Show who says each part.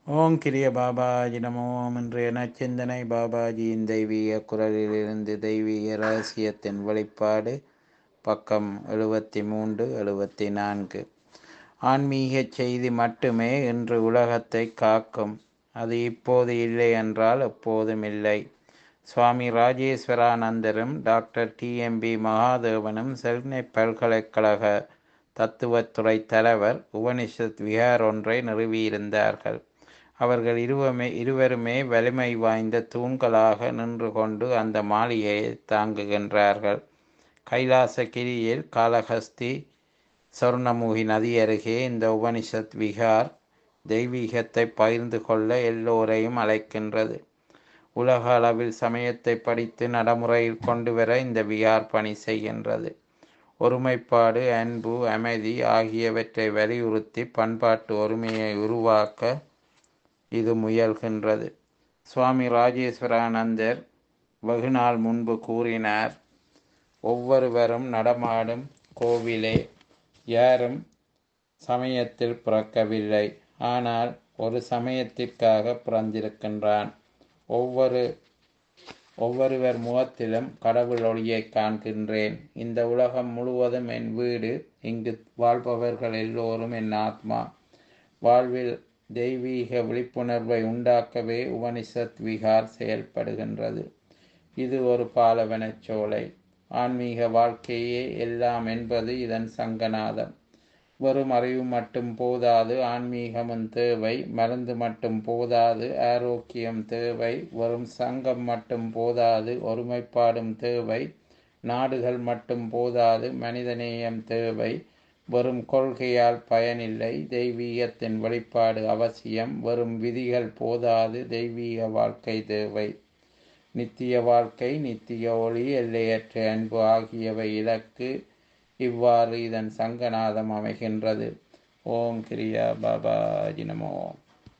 Speaker 1: ஓம் கிரிய பாபாஜி நமோ இன்றைய நச்சிந்தனை பாபாஜியின் தெய்வீக குரலிலிருந்து தெய்வீக ரகசியத்தின் வெளிப்பாடு பக்கம் எழுபத்தி மூன்று எழுபத்தி நான்கு ஆன்மீக செய்தி மட்டுமே இன்று உலகத்தை காக்கும் அது இப்போது இல்லை என்றால் எப்போதும் இல்லை சுவாமி ராஜேஸ்வரானந்தரும் டாக்டர் டிஎம்பி மகாதேவனும் சென்னை பல்கலைக்கழக தத்துவத்துறை தலைவர் உபனிஷத் விஹார் ஒன்றை நிறுவியிருந்தார்கள் அவர்கள் இருவமே இருவருமே வலிமை வாய்ந்த தூண்களாக நின்று கொண்டு அந்த மாளிகையை தாங்குகின்றார்கள் கைலாசகிரியில் காளஹஸ்தி சொர்ணமுகி நதி அருகே இந்த உபனிஷத் விகார் தெய்வீகத்தை பகிர்ந்து கொள்ள எல்லோரையும் அழைக்கின்றது உலக அளவில் சமயத்தை படித்து நடைமுறையில் கொண்டு வர இந்த விகார் பணி செய்கின்றது ஒருமைப்பாடு அன்பு அமைதி ஆகியவற்றை வலியுறுத்தி பண்பாட்டு ஒருமையை உருவாக்க இது முயல்கின்றது சுவாமி ராஜேஸ்வரானந்தர் வெகுநாள் முன்பு கூறினார் ஒவ்வொருவரும் நடமாடும் கோவிலே யாரும் சமயத்தில் பிறக்கவில்லை ஆனால் ஒரு சமயத்திற்காக பிறந்திருக்கின்றான் ஒவ்வொரு ஒவ்வொருவர் முகத்திலும் கடவுள் ஒளியை காண்கின்றேன் இந்த உலகம் முழுவதும் என் வீடு இங்கு வாழ்பவர்கள் எல்லோரும் என் ஆத்மா வாழ்வில் தெய்வீக விழிப்புணர்வை உண்டாக்கவே உபனிஷத் விகார் செயல்படுகின்றது இது ஒரு பாலவனச் சோலை ஆன்மீக வாழ்க்கையே எல்லாம் என்பது இதன் சங்கநாதம் வெறும் அறிவு மட்டும் போதாது ஆன்மீகமும் தேவை மருந்து மட்டும் போதாது ஆரோக்கியம் தேவை வெறும் சங்கம் மட்டும் போதாது ஒருமைப்பாடும் தேவை நாடுகள் மட்டும் போதாது மனிதநேயம் தேவை வெறும் கொள்கையால் பயனில்லை தெய்வீகத்தின் வெளிப்பாடு அவசியம் வெறும் விதிகள் போதாது தெய்வீக வாழ்க்கை தேவை நித்திய வாழ்க்கை நித்திய ஒளி எல்லையற்ற அன்பு ஆகியவை இலக்கு இவ்வாறு இதன் சங்கநாதம் அமைகின்றது ஓம் கிரியா பாபாஜி நமோ